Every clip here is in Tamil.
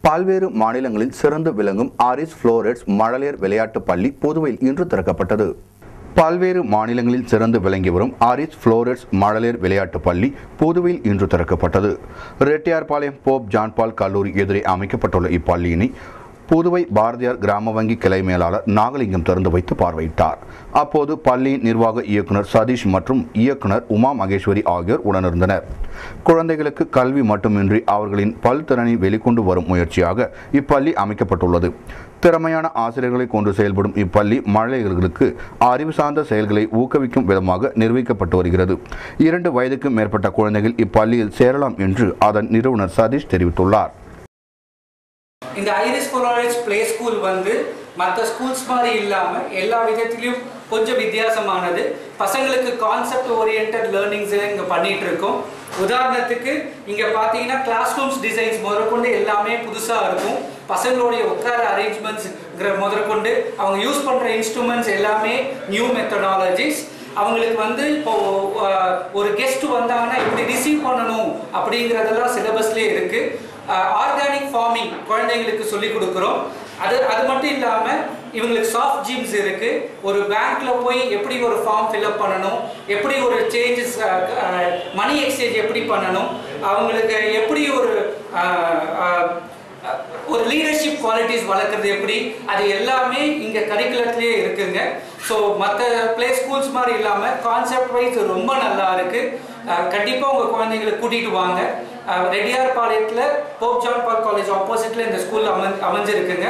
பல்வேறு மாநிலங்களில் சிறந்து விளங்கும் ஆரிஸ் புளோரட்ஸ் மழலையர் விளையாட்டுப் பள்ளி புதுவையில் இன்று திறக்கப்பட்டது பல்வேறு மாநிலங்களில் சிறந்து விளங்கி வரும் ஆரிஸ் புளோரட்ஸ் மழலையர் விளையாட்டுப் பள்ளி புதுவையில் இன்று திறக்கப்பட்டது ரெட்டியார்பாளையம் போப் ஜான்பால் கல்லூரி எதிரே அமைக்கப்பட்டுள்ள இப்பள்ளியினை புதுவை பாரதியார் கிராம வங்கி கிளை மேலாளர் நாகலிங்கம் திறந்து வைத்து பார்வையிட்டார் அப்போது பள்ளியின் நிர்வாக இயக்குனர் சதீஷ் மற்றும் இயக்குனர் உமா மகேஸ்வரி ஆகியோர் உடனிருந்தனர் குழந்தைகளுக்கு கல்வி மட்டுமின்றி அவர்களின் பல்திறனை வெளிக்கொண்டு வரும் முயற்சியாக இப்பள்ளி அமைக்கப்பட்டுள்ளது திறமையான ஆசிரியர்களை கொண்டு செயல்படும் இப்பள்ளி மழலையர்களுக்கு அறிவு சார்ந்த செயல்களை ஊக்குவிக்கும் விதமாக நிர்வகிக்கப்பட்டு வருகிறது இரண்டு வயதுக்கு மேற்பட்ட குழந்தைகள் இப்பள்ளியில் சேரலாம் என்று அதன் நிறுவனர் சதீஷ் தெரிவித்துள்ளார் இந்த ஐரிஸ் கொலாரேஜ் ப்ளே ஸ்கூல் வந்து மற்ற ஸ்கூல்ஸ் மாதிரி இல்லாமல் எல்லா விதத்திலையும் கொஞ்சம் வித்தியாசமானது பசங்களுக்கு கான்செப்ட் ஓரியன்ட் லேர்னிங்ஸ் இங்கே பண்ணிட்டு இருக்கோம் உதாரணத்துக்கு இங்கே பார்த்தீங்கன்னா கிளாஸ் ரூம்ஸ் டிசைன்ஸ் முதற்கொண்டு எல்லாமே புதுசாக இருக்கும் பசங்களுடைய உட்கார அரேஞ்ச்மெண்ட்ஸ் முதற்கொண்டு அவங்க யூஸ் பண்ணுற இன்ஸ்ட்ருமெண்ட்ஸ் எல்லாமே நியூ மெத்தடாலஜிஸ் அவங்களுக்கு வந்து இப்போ அஹ், ஒரு கெஸ்ட் வந்தாங்கன்னா எப்படி ரிசீவ் பண்ணணும் அப்படிங்கிறதெல்லாம் சிலபஸ்லேயே இருக்கு ஆர்கானிக் ஃபார்மிங் குழந்தைங்களுக்கு சொல்லி கொடுக்குறோம் அது அது மட்டும் இல்லாமல் இவங்களுக்கு சாஃப்ட் ஜிம்ஸ் இருக்கு ஒரு பேங்க்ல போய் எப்படி ஒரு ஃபார்ம் ஃபில்அப் பண்ணணும் எப்படி ஒரு சேஞ்சஸ் மணி எக்ஸ்சேஞ்ச் எப்படி பண்ணணும் அவங்களுக்கு எப்படி ஒரு அஹ், அஹ், ஒரு லீடர்ஷிப் குவாலிட்டிஸ் வளர்க்குறது எப்படி அது எல்லாமே இங்கே கரிக்குலத்துலேயே இருக்குங்க ஸோ மற்ற ப்ளே ஸ்கூல்ஸ் மாதிரி இல்லாமல் கான்செப்ட் வைஸ் ரொம்ப நல்லா இருக்கு கண்டிப்பாக உங்கள் குழந்தைங்களை கூட்டிகிட்டு வாங்க அஹ், ரெட்டியார் பாளையத்தில் போப் ஜான் பால் காலேஜ் ஆப்போசிட்டில் இந்த ஸ்கூல் அமை அமைஞ்சிருக்குங்க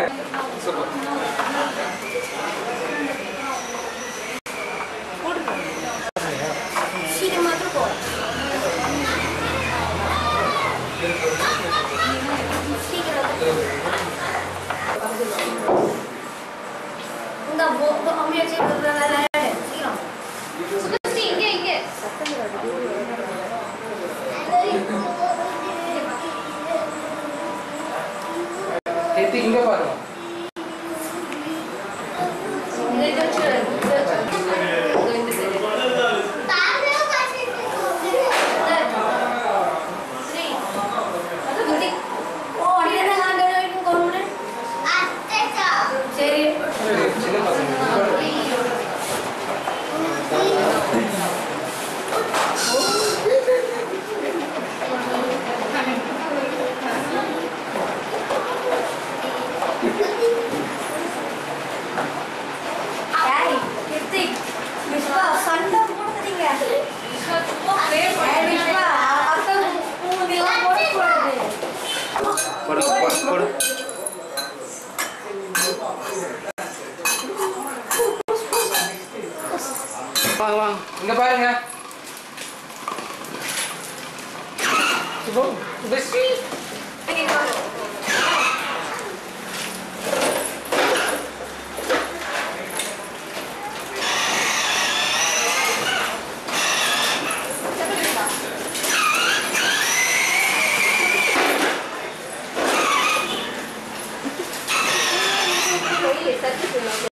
சீக்கிரமா போ இந்த அம்மையை சேர்த்து சீக்கிரம் சுபஸ்ரீ இங்க இங்க எடுத்து இங்கே பாருங்க இங்க வச்சு இந்த சைடு சரி சின்ன பசங்க ஏய் கிருத்திக் விஸ்வா சண்டை போடுறீங்க ஏய், விஸ்வா அத்தை பூந்தெல்லாம் போடக்கூடாது போடு போடு போடு வாங்க வாங்க இங்க பாருங்க சுபம் சுபஸ்ரீ இங்க வா.